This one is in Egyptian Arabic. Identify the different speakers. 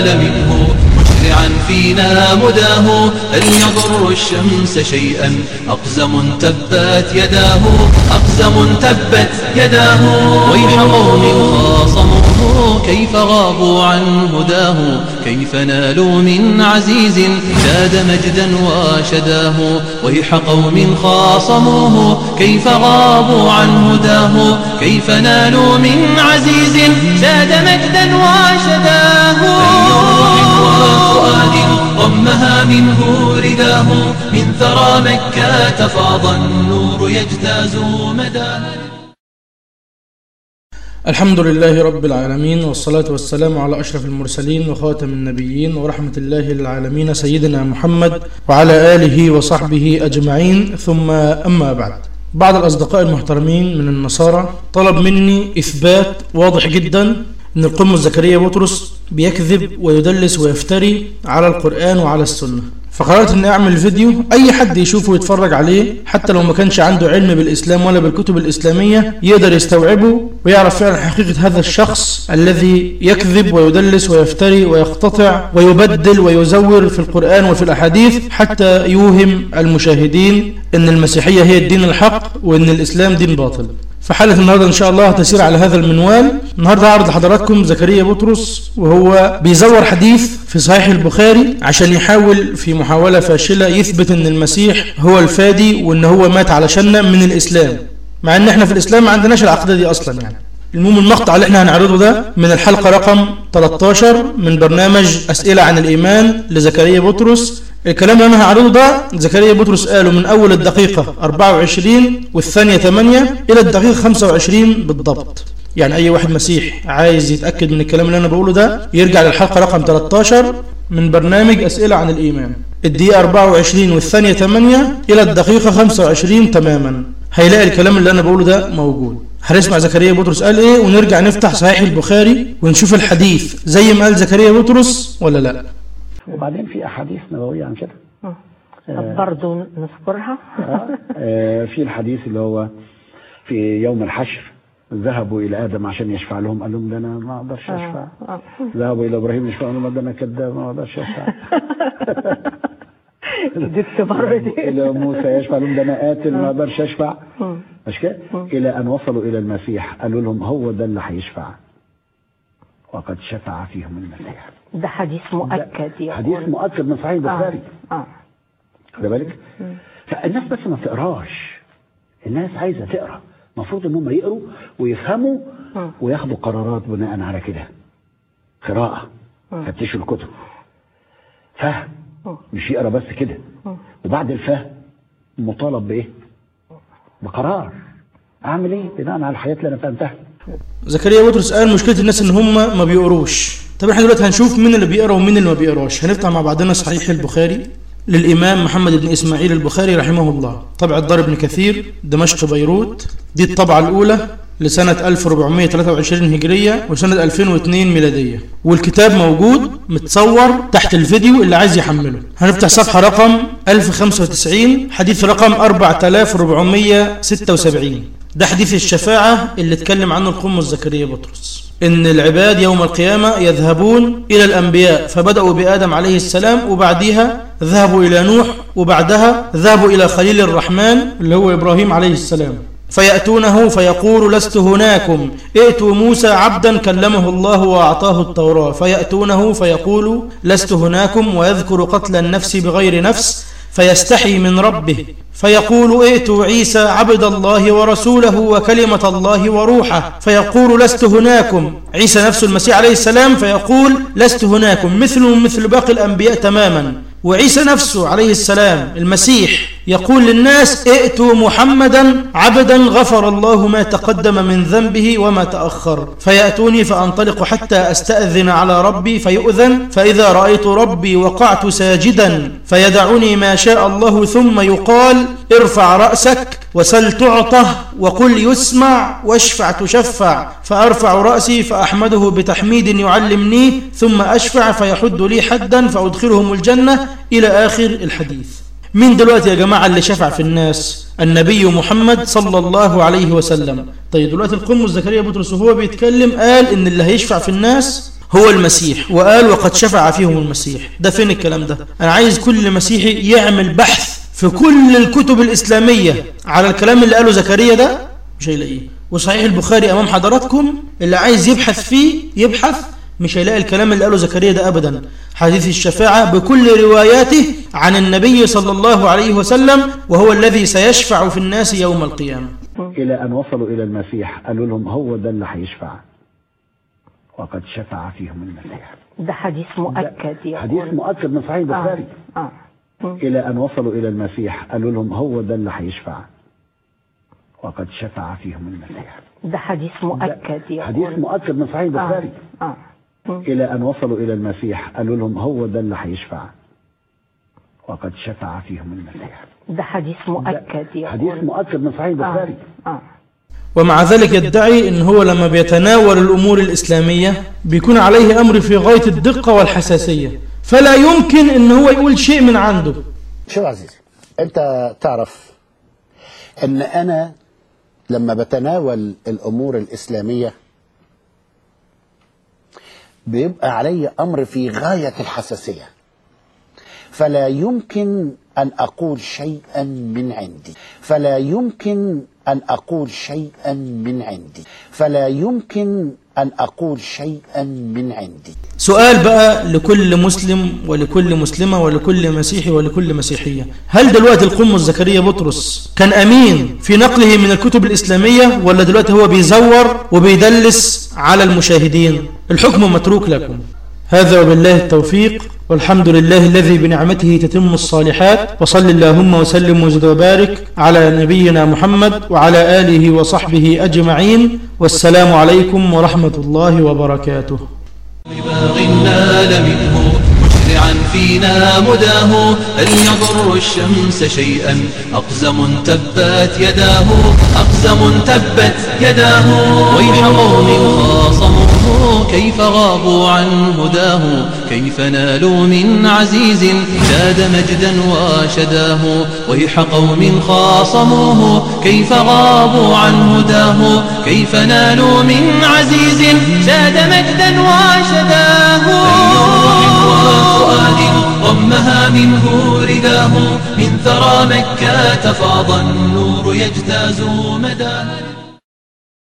Speaker 1: نال منه مسرعا فينا مداه هل يضر الشمس شيئا أقزم تبت يداه أقزم تبت يداه ويح قوم خاصموه كيف غابوا عن هداه كيف نالوا من عزيز زاد مجدا وشداه ويح قوم خاصموه كيف غابوا عن هداه كيف نالوا من عزيز زاد مجدا وشداه وفؤاد ضمها منه رداه من ثرى مكة فاض النور يجتاز مداها
Speaker 2: الحمد لله رب العالمين والصلاة والسلام على أشرف المرسلين وخاتم النبيين ورحمة الله للعالمين سيدنا محمد وعلى آله وصحبه أجمعين ثم أما بعد بعض الأصدقاء المحترمين من النصارى طلب مني إثبات واضح جدا أن القمة زكريا بطرس بيكذب ويدلس ويفتري على القرآن وعلى السنة فقررت اني اعمل فيديو اي حد يشوفه ويتفرج عليه حتى لو ما كانش عنده علم بالاسلام ولا بالكتب الاسلامية يقدر يستوعبه ويعرف فعلا حقيقة هذا الشخص الذي يكذب ويدلس ويفتري ويقتطع ويبدل ويزور في القرآن وفي الاحاديث حتى يوهم المشاهدين ان المسيحية هي الدين الحق وان الاسلام دين باطل فحلقة النهاردة إن شاء الله تسير على هذا المنوال النهاردة هعرض لحضراتكم زكريا بطرس وهو بيزور حديث في صحيح البخاري عشان يحاول في محاولة فاشلة يثبت أن المسيح هو الفادي وأن هو مات علشاننا من الإسلام مع أن احنا في الإسلام ما عندناش العقيدة دي أصلا يعني المهم المقطع اللي احنا هنعرضه ده من الحلقة رقم 13 من برنامج أسئلة عن الإيمان لزكريا بطرس الكلام اللي انا هعرضه ده زكريا بطرس قاله من اول الدقيقة 24 والثانية 8 الى الدقيقة 25 بالضبط يعني اي واحد مسيح عايز يتأكد من الكلام اللي انا بقوله ده يرجع للحلقة رقم 13 من برنامج اسئلة عن الايمان الدقيقة 24 والثانية 8 الى الدقيقة 25 تماما هيلاقي الكلام اللي انا بقوله ده موجود هنسمع زكريا بطرس قال ايه ونرجع نفتح صحيح البخاري ونشوف الحديث زي ما قال زكريا بطرس ولا لا
Speaker 3: وبعدين في احاديث نبويه عن كده
Speaker 4: طب برضه نذكرها
Speaker 3: آه، في الحديث اللي هو في يوم الحشر ذهبوا الى ادم عشان يشفع لهم قال لهم ده انا ما اقدرش اشفع
Speaker 4: آه.
Speaker 3: ذهبوا الى ابراهيم يشفع لهم ده انا كذاب ما اقدرش اشفع
Speaker 4: جبت بره دي
Speaker 3: الى موسى يشفع لهم ده انا قاتل ما اقدرش اشفع
Speaker 4: مم.
Speaker 3: مش كده الى ان وصلوا الى المسيح قالوا لهم هو ده اللي هيشفع وقد شفع فيهم المسيح
Speaker 4: ده حديث مؤكد يقول
Speaker 3: حديث مؤكد من صحيح البخاري
Speaker 4: اه, آه.
Speaker 3: خد بالك فالناس بس ما تقراش الناس عايزه تقرا المفروض ان هم يقروا ويفهموا
Speaker 4: مم.
Speaker 3: وياخدوا قرارات بناء على كده قراءه
Speaker 4: مم.
Speaker 3: فتشوا الكتب فهم
Speaker 4: مم.
Speaker 3: مش يقرا بس كده
Speaker 4: مم.
Speaker 3: وبعد الفهم مطالب بايه بقرار اعمل ايه بناء على الحياه اللي انا فهمتها
Speaker 2: زكريا بطرس قال مشكلة الناس ان هم ما بيقروش طب احنا دلوقتي هنشوف مين اللي بيقرا ومين اللي ما بيقراش هنفتح مع بعضنا صحيح البخاري للإمام محمد بن إسماعيل البخاري رحمه الله طبع الدار ابن كثير دمشق بيروت دي الطبعة الأولى لسنة 1423 هجرية وسنة 2002 ميلادية والكتاب موجود متصور تحت الفيديو اللي عايز يحمله هنفتح صفحة رقم 1095 حديث رقم 4476 ده حديث الشفاعة اللي اتكلم عنه القمة زكريا بطرس إن العباد يوم القيامة يذهبون إلى الأنبياء فبدأوا بآدم عليه السلام وبعدها ذهبوا إلى نوح وبعدها ذهبوا إلى خليل الرحمن اللي هو إبراهيم عليه السلام فيأتونه فيقول لست هناكم ائتوا موسى عبدا كلمه الله وأعطاه التوراة فيأتونه فيقول لست هناكم ويذكر قتل النفس بغير نفس فيستحي من ربه فيقول ائتوا عيسى عبد الله ورسوله وكلمة الله وروحه فيقول لست هناكم عيسى نفس المسيح عليه السلام فيقول لست هناكم مثل مثل باقي الأنبياء تماما وعيسى نفسه عليه السلام المسيح يقول للناس ائتوا محمدا عبدا غفر الله ما تقدم من ذنبه وما تأخر فيأتوني فأنطلق حتى أستأذن على ربي فيؤذن فإذا رأيت ربي وقعت ساجدا فيدعني ما شاء الله ثم يقال ارفع رأسك وسل تعطه وقل يسمع واشفع تشفع فأرفع رأسي فأحمده بتحميد يعلمني ثم أشفع فيحد لي حدا فأدخلهم الجنة إلى آخر الحديث مين دلوقتي يا جماعة اللي شفع في الناس النبي محمد صلى الله عليه وسلم طيب دلوقتي القمص زكريا بطرس وهو بيتكلم قال ان اللي هيشفع في الناس هو المسيح وقال وقد شفع فيهم المسيح ده فين الكلام ده أنا عايز كل مسيحي يعمل بحث في كل الكتب الإسلامية على الكلام اللي قاله زكريا ده مش هيلاقيه وصحيح البخاري أمام حضراتكم اللي عايز يبحث فيه يبحث مش هيلاقي الكلام اللي قاله زكريا ده أبدا حديث الشفاعة بكل رواياته عن النبي صلى الله عليه وسلم وهو الذي سيشفع في الناس يوم القيامة
Speaker 3: إلى أن وصلوا إلى المسيح قالوا لهم هو ده اللي هيشفع وقد شفع فيهم المسيح
Speaker 4: ده حديث مؤكد يقول
Speaker 3: حديث مؤكد من صحيح البخاري
Speaker 4: آه. آه. مم.
Speaker 3: إلى أن وصلوا إلى المسيح قالوا لهم هو ده اللي هيشفع وقد شفع فيهم المسيح
Speaker 4: ده حديث مؤكد يقول
Speaker 3: حديث مؤكد من صحيح البخاري
Speaker 4: آه. آه. مم.
Speaker 3: إلى أن وصلوا إلى المسيح قالوا لهم هو ده اللي هيشفع وقد شفع فيهم المسيح
Speaker 4: ده حديث مؤكد يقول
Speaker 3: حديث مؤكد من صحيح البخاري
Speaker 4: آه. آه.
Speaker 2: ومع ذلك يدعي ان هو لما بيتناول الامور الاسلاميه بيكون عليه امر في غايه الدقه والحساسيه فلا يمكن ان هو يقول شيء من عنده
Speaker 5: شوف يا عزيزي انت تعرف ان انا لما بتناول الامور الاسلاميه بيبقى علي امر في غايه الحساسيه فلا يمكن ان اقول شيئا من عندي فلا يمكن ان اقول شيئا من عندي فلا يمكن ان اقول شيئا من عندي
Speaker 2: سؤال بقى لكل مسلم ولكل مسلمة ولكل مسيحي ولكل مسيحية هل دلوقتي القمص زكريا بطرس كان أمين في نقله من الكتب الإسلامية ولا دلوقتي هو بيزور وبيدلس على المشاهدين الحكم متروك لكم هذا وبالله التوفيق والحمد لله الذي بنعمته تتم الصالحات وصل اللهم وسلم وزد وبارك على نبينا محمد وعلى آله وصحبه أجمعين والسلام عليكم ورحمة الله وبركاته
Speaker 1: بباغ نال منه مسرعا فينا مداه هل يضر الشمس شيئا أقزم تبت يداه أقزم تبت يداه ويح قوم خاصموه كيف غابوا عن هداه كيف نالوا من عزيز شاد مجدا وشداه ويح قوم خاصموه كيف غابوا عن هداه كيف نالوا من عزيز شاد مجدا وشداه أي روح وفؤاد ضمها منه رداه من ثرى مكة فاض النور يجتاز مداه